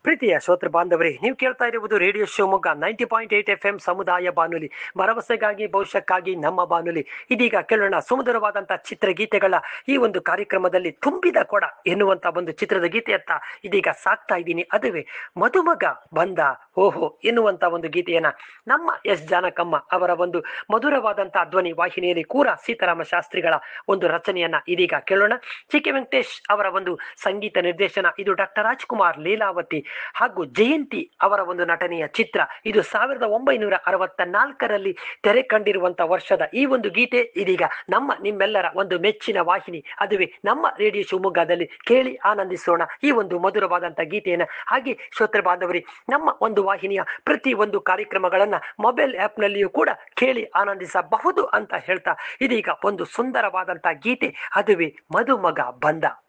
ಪ್ರೀತಿಯ ಶ್ರೋತೃ ಬಾಂಧವರೇ ನೀವು ಕೇಳ್ತಾ ಇರುವುದು radio Shivamogga ninety point eight F M ಸಮುದಾಯ ಬಾನುಲಿ ಭರವಸೆಗಾಗಿ ಭವಿಷ್ಯಕ್ಕಾಗಿ ನಮ್ಮ ಬಾನುಲಿ ಇದೀಗ ಕೇಳೋಣ ಸುಮಧುರವಾದಂತಹ ಚಿತ್ರಗೀತೆಗಳ ಈ ಒಂದು ಕಾರ್ಯಕ್ರಮದಲ್ಲಿ ತುಂಬಿದ ಕೊಡ ಎನ್ನುವಂತ ಒಂದು ಚಿತ್ರದ ಗೀತೆಯತ್ತ ಇದೀಗ ಸಾಕ್ತಾ ಇದ್ದೀನಿ ಅದುವೇ ಮದುಮಗ ಬಂದ ಓಹೋ ಎನ್ನುವಂತ ಒಂದು ಗೀತೆಯನ್ನ ನಮ್ಮ ಎಸ್ ಜಾನಕಮ್ಮ ಅವರ ಒಂದು ಮಧುರವಾದಂತಹ ಧ್ವನಿ ವಾಹಿನಿಯಲ್ಲಿ ಕೂರ ಸೀತಾರಾಮ ಶಾಸ್ತ್ರಿಗಳ ಒಂದು ರಚನೆಯನ್ನ ಇದೀಗ ಕೇಳೋಣ ಸಿ ಕೆ ವೆಂಕಟೇಶ್ ಅವರ ಒಂದು ಸಂಗೀತ ನಿರ್ದೇಶನ ಇದು ಡಾಕ್ಟರ್ ರಾಜ್ಕುಮಾರ್ ಲೀಲಾವತಿ ಹಾಗೂ ಜಯಂತಿ ಅವರ ಒಂದು ನಟನೆಯ ಚಿತ್ರ ಇದು ಸಾವಿರದ ಒಂಬೈನೂರ ಅರವತ್ತ ನಾಲ್ಕರಲ್ಲಿ ತೆರೆ ಕಂಡಿರುವಂತಹ ವರ್ಷದ ಈ ಒಂದು ಗೀತೆ ಇದೀಗ ನಮ್ಮ ನಿಮ್ಮೆಲ್ಲರ ಒಂದು ಮೆಚ್ಚಿನ ವಾಹಿನಿ ಅದುವೇ ನಮ್ಮ ರೇಡಿಯೋ ಶಿವಮೊಗ್ಗದಲ್ಲಿ ಕೇಳಿ ಆನಂದಿಸೋಣ ಈ ಒಂದು ಮಧುರವಾದಂತಹ ಗೀತೆಯನ್ನ ಹಾಗೆ ಶ್ರೋತೃ ಬಾಂಧವರಿ ನಮ್ಮ ಒಂದು ವಾಹಿನಿಯ ಪ್ರತಿ ಒಂದು ಕಾರ್ಯಕ್ರಮಗಳನ್ನ ಮೊಬೈಲ್ ಆ್ಯಪ್ನಲ್ಲಿಯೂ ಕೂಡ ಕೇಳಿ ಆನಂದಿಸಬಹುದು ಅಂತ ಹೇಳ್ತಾ ಇದೀಗ ಒಂದು ಸುಂದರವಾದಂತಹ ಗೀತೆ ಅದುವೇ ಮದುಮಗ ಬಂದ